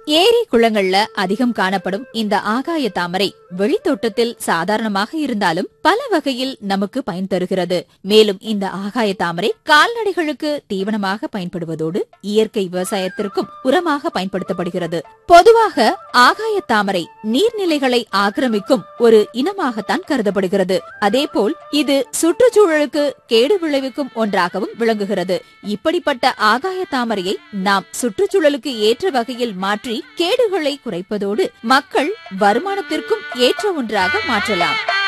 ஏரி குளங்கள்ல அதிகம் காணப்படும் இந்த ஆகாய தாமரை வெளித்தோட்டத்தில் சாதாரணமாக இருந்தாலும் பல வகையில் நமக்கு பயன் தருகிறது மேலும் இந்த ஆகாய தாமரை கால்நடைகளுக்கு தீவனமாக பயன்படுவதோடு இயற்கை விவசாயத்திற்கும் உரமாக பயன்படுத்தப்படுகிறது பொதுவாக ஆகாய தாமரை நீர்நிலைகளை ஆக்கிரமிக்கும் ஒரு இனமாகத்தான் கருதப்படுகிறது அதேபோல் இது சுற்றுச்சூழலுக்கு கேடு விளைவிக்கும் ஒன்றாகவும் விளங்குகிறது இப்படிப்பட்ட ஆகாய தாமரையை நாம் சுற்றுச்சூழலுக்கு ஏற்ற வகையில் மாற்றி கேடுகளை குறைப்பதோடு மக்கள் வருமானத்திற்கும் ஏற்ற ஒன்றாக மாற்றலாம்